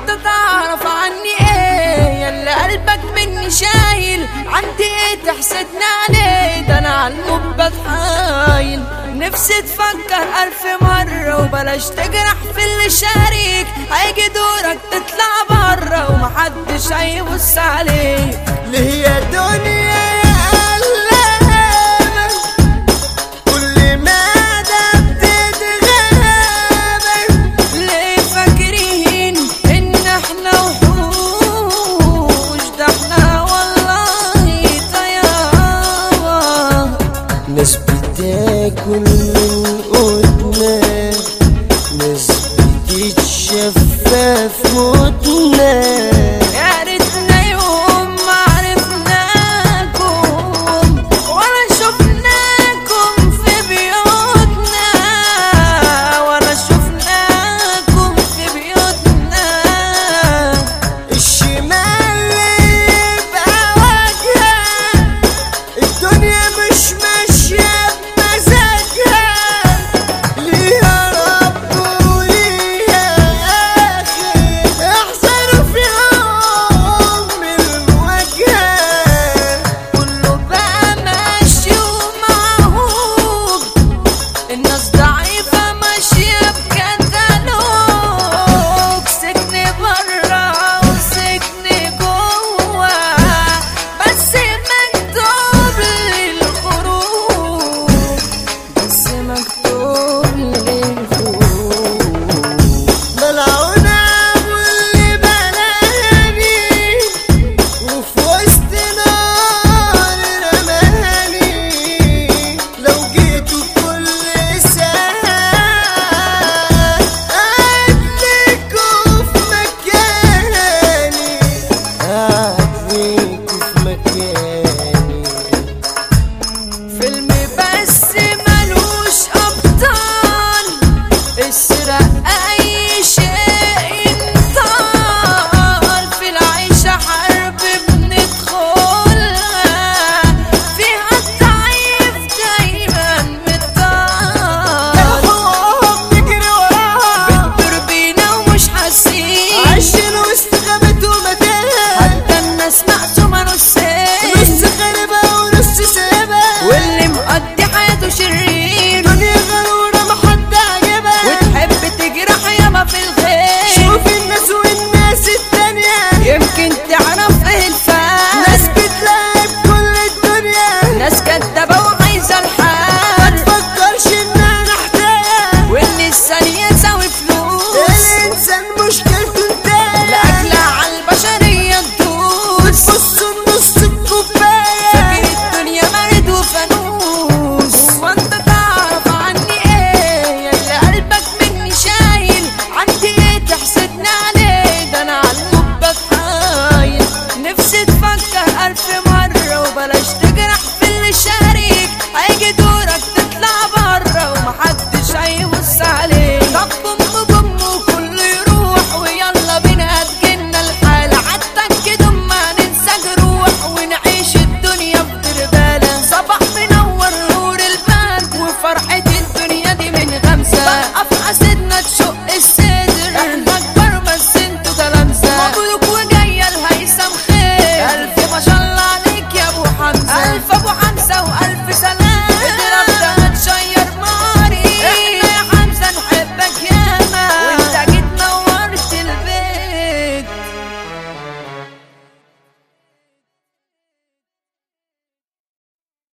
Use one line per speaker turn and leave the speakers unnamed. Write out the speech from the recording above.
انت تعرف عني ايه يلا قلبك مني شايل عندي ايه تحسدنا عليه ده انا عالموت بتحايل نفسي تفكر ألف مرة وبلاش تجرح في اللي شاريك هيجي دورك تطلع برا ومحدش هيبص عليك
ليه يا دنيا يا قلبك كل ما ده بتتغابر
ليه فاكرين ان احنا وحوش ده احنا والله طيارة
ناس بتاكل